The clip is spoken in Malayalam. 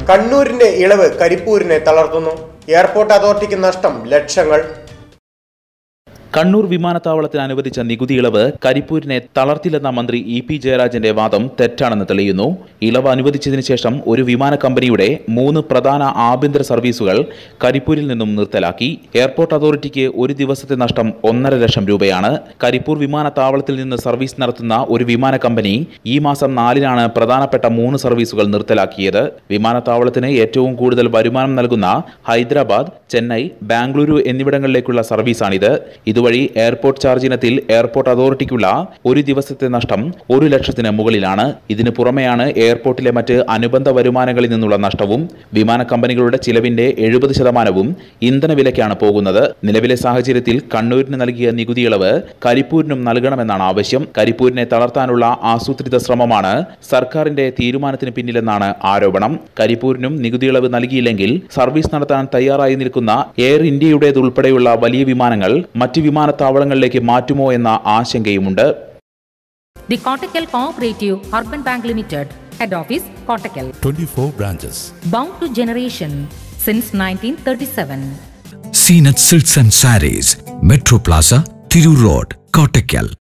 കണ്ണൂരിന്റെ ഇളവ് കരിപ്പൂരിനെ തളർത്തുന്നു എയർപോർട്ട് അതോറിറ്റിക്ക് നഷ്ടം ലക്ഷങ്ങൾ കണ്ണൂർ വിമാനത്താവളത്തിന് അനുവദിച്ച നികുതി ഇളവ് കരിപ്പൂരിനെ തളർത്തില്ലെന്ന മന്ത്രി ഇ പി ജയരാജന്റെ വാദം തെറ്റാണെന്ന് തെളിയുന്നു ഇളവ് അനുവദിച്ചതിന് ശേഷം ഒരു വിമാന കമ്പനിയുടെ മൂന്ന് പ്രധാന ആഭ്യന്തര സർവീസുകൾ കരിപ്പൂരിൽ നിന്നും നിർത്തലാക്കി എയർപോർട്ട് അതോറിറ്റിക്ക് ഒരു ദിവസത്തെ നഷ്ടം ഒന്നര ലക്ഷം രൂപയാണ് കരിപ്പൂർ വിമാനത്താവളത്തിൽ നിന്ന് സർവീസ് നടത്തുന്ന ഒരു വിമാന കമ്പനി ഈ മാസം നാലിനാണ് പ്രധാനപ്പെട്ട മൂന്ന് സർവീസുകൾ നിർത്തലാക്കിയത് വിമാനത്താവളത്തിന് ഏറ്റവും കൂടുതൽ വരുമാനം നൽകുന്ന ഹൈദരാബാദ് ചെന്നൈ ബാംഗ്ലൂരു എന്നിവിടങ്ങളിലേക്കുള്ള സർവീസാണിത് ഇതുവഴി എയർപോർട്ട് ചാർജ് ഇനത്തിൽ എയർപോർട്ട് അതോറിറ്റിക്കുള്ള ഒരു ദിവസത്തെ നഷ്ടം ഒരു ലക്ഷത്തിന് മുകളിലാണ് ഇതിനു പുറമെയാണ് എയർപോർട്ടിലെ മറ്റ് അനുബന്ധ വരുമാനങ്ങളിൽ നിന്നുള്ള നഷ്ടവും വിമാന കമ്പനികളുടെ ചിലവിന്റെ എഴുപത് ശതമാനവും ഇന്ധനവിലയ്ക്കാണ് പോകുന്നത് നിലവിലെ സാഹചര്യത്തിൽ കണ്ണൂരിന് നൽകിയ നികുതി ഇളവ് കരിപ്പൂരിനും നൽകണമെന്നാണ് ആവശ്യം കരിപ്പൂരിനെ തളർത്താനുള്ള ആസൂത്രിത ശ്രമമാണ് സർക്കാരിന്റെ തീരുമാനത്തിന് പിന്നിലെന്നാണ് ആരോപണം കരിപ്പൂരിനും നികുതി ഇളവ് നൽകിയില്ലെങ്കിൽ സർവീസ് നടത്താൻ തയ്യാറായി നിൽക്കുന്ന എയർ ഇന്ത്യയുടേതുൾപ്പെടെയുള്ള വലിയ വിമാനങ്ങൾ മറ്റ് വിമാനത്താവളങ്ങളിലേക്ക് മാറ്റുമോ എന്ന ആശങ്കയുമുണ്ട് The Kottakkal Cooperative Urban Bank Limited, Head Office, Kottakkal. 24 branches. Bound to generation since 1937. Seenat Silks and Saris, Metro Plaza, Thiru Road, Kottakkal.